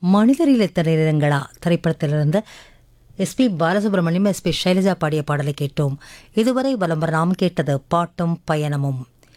மனிதரில் எத்தனை நிறங்களா திரைப்படத்திலிருந்து எஸ்பி பாலசுப்ரமணியம் எஸ்பி சைலஜா பாடிய பாடலை கேட்டோம் இதுவரை வலம் நாம் கேட்டது பாட்டும் பயணமும்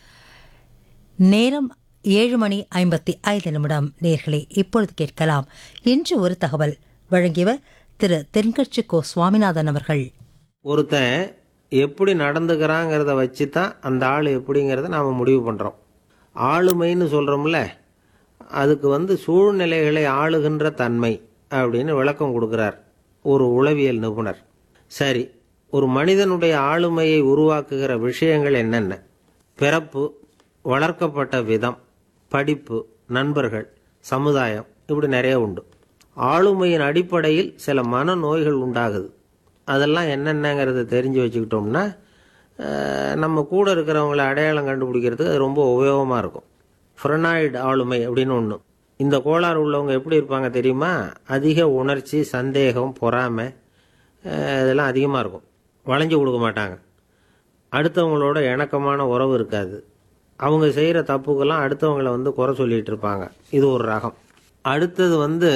நேரம் ஏழு மணி ஐம்பத்தி ஐந்து நிமிடம் நேர்களே இப்பொழுது கேட்கலாம் இன்று ஒரு தகவல் வழங்கியவர் திரு தென்கட்சி கோ சுவாமிநாதன் அவர்கள் ஒருத்தன் எப்படி நடந்துக்கிறாங்கிறத வச்சு தான் அந்த ஆள் எப்படிங்கிறத நாம் முடிவு பண்ணுறோம் ஆளுமைன்னு சொல்கிறோம்ல அதுக்கு வந்து சூழ்நிலைகளை ஆளுகின்ற தன்மை அப்படின்னு விளக்கம் கொடுக்குறார் ஒரு உளவியல் நிபுணர் சரி ஒரு மனிதனுடைய ஆளுமையை உருவாக்குகிற விஷயங்கள் என்னென்ன பிறப்பு வளர்க்கப்பட்ட விதம் படிப்பு நண்பர்கள் சமுதாயம் இப்படி நிறைய உண்டு ஆளுமையின் அடிப்படையில் சில மனநோய்கள் உண்டாகுது அதெல்லாம் என்னென்னங்கிறத தெரிஞ்சு வச்சுக்கிட்டோம்னா அஹ், நம்ம கூட இருக்கிறவங்கள அடையாளம் கண்டுபிடிக்கிறதுக்கு அது ரொம்ப உபயோகமாக இருக்கும் ஃப்ரெனாய்டு ஆளுமை அப்படின்னு ஒன்று இந்த கோளாறு உள்ளவங்க எப்படி இருப்பாங்க தெரியுமா அதிக உணர்ச்சி சந்தேகம் பொறாமை அஹ், இதெல்லாம் அதிகமாக இருக்கும் வளைஞ்சு கொடுக்க மாட்டாங்க அடுத்தவங்களோட இணக்கமான உறவு இருக்காது அவங்க செய்கிற தப்புக்கெல்லாம் அடுத்தவங்கள வந்து குறை சொல்லிட்டு இருப்பாங்க இது ஒரு ரகம் அடுத்தது வந்து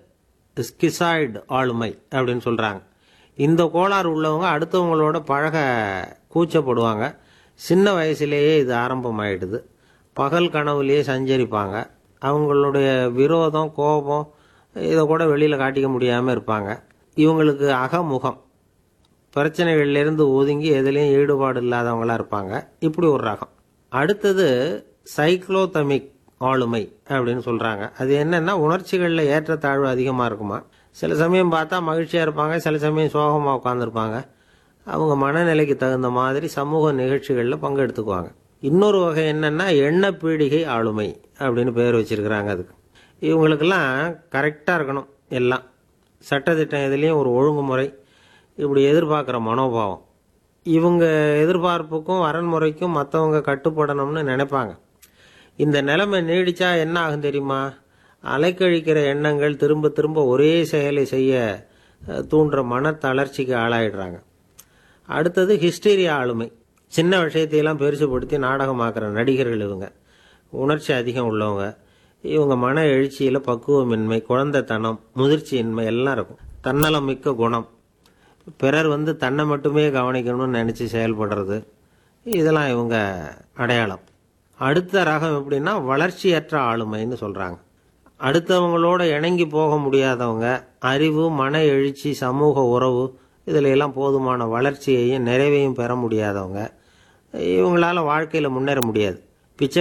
ஸ்கிசாய்டு ஆளுமை அப்படின்னு சொல்கிறாங்க இந்த கோளாறு உள்ளவங்க அடுத்தவங்களோட பழக கூச்சப்படுவாங்க சின்ன வயசுலேயே இது ஆரம்பமாயிடுது பகல் கனவுலேயே சஞ்சரிப்பாங்க அவங்களுடைய விரோதம் கோபம் இதை கூட வெளியில் காட்டிக்க முடியாமல் இருப்பாங்க இவங்களுக்கு அகமுகம் பிரச்சனைகள்லேருந்து ஒதுங்கி எதுலேயும் ஈடுபாடு இல்லாதவங்களா இருப்பாங்க இப்படி ஒரு ரகம் அடுத்தது சைக்ளோதமிக் ஆளுமை அப்படின்னு சொல்கிறாங்க அது என்னன்னா உணர்ச்சிகளில் ஏற்றத்தாழ்வு அதிகமாக இருக்குமா சில சமயம் பார்த்தா மகிழ்ச்சியாக இருப்பாங்க சில சமயம் சோகமாக உட்காந்துருப்பாங்க அவங்க மனநிலைக்கு தகுந்த மாதிரி சமூக நிகழ்ச்சிகளில் பங்கெடுத்துக்குவாங்க இன்னொரு வகை என்னன்னா எண்ண பீடிகை ஆளுமை அப்படின்னு பேர் வச்சிருக்கிறாங்க அதுக்கு இவங்களுக்கெல்லாம் கரெக்டாக இருக்கணும் எல்லாம் சட்டத்திட்டம் எதுலேயும் ஒரு ஒழுங்குமுறை இப்படி எதிர்பார்க்குற மனோபாவம் இவங்க எதிர்பார்ப்புக்கும் வரன்முறைக்கும் மற்றவங்க கட்டுப்படணும்னு நினைப்பாங்க இந்த நிலைமை நீடிச்சா என்ன ஆகும் தெரியுமா அலைக்கழிக்கிற எண்ணங்கள் திரும்ப திரும்ப ஒரே செயலை செய்ய அஹ், தூண்டுற மன தளர்ச்சிக்கு ஆளாயிடுறாங்க அடுத்தது ஹிஸ்டீரியா ஆளுமை சின்ன விஷயத்தையெல்லாம் பெருசுபடுத்தி நாடகமாக்குற நடிகர்கள் இவங்க உணர்ச்சி அதிகம் உள்ளவங்க இவங்க மன எழுச்சியில் பக்குவமின்மை குழந்தைத்தனம் முதிர்ச்சியின்மை எல்லாம் இருக்கும் தன்னலம் மிக்க குணம் பிறர் வந்து தன்னை மட்டுமே கவனிக்கணும்னு நினச்சி செயல்படுறது இதெல்லாம் இவங்க அடையாளம் அடுத்த ரகம் எப்படின்னா வளர்ச்சியற்ற ஆளுமைன்னு சொல்கிறாங்க அடுத்தவங்களோட இணங்கி போக முடியாதவங்க அறிவு மன எழுச்சி சமூக உறவு இதில் எல்லாம் போதுமான வளர்ச்சியையும் நிறைவையும் பெற முடியாதவங்க இவங்களால வாழ்க்கையில் முன்னேற முடியாது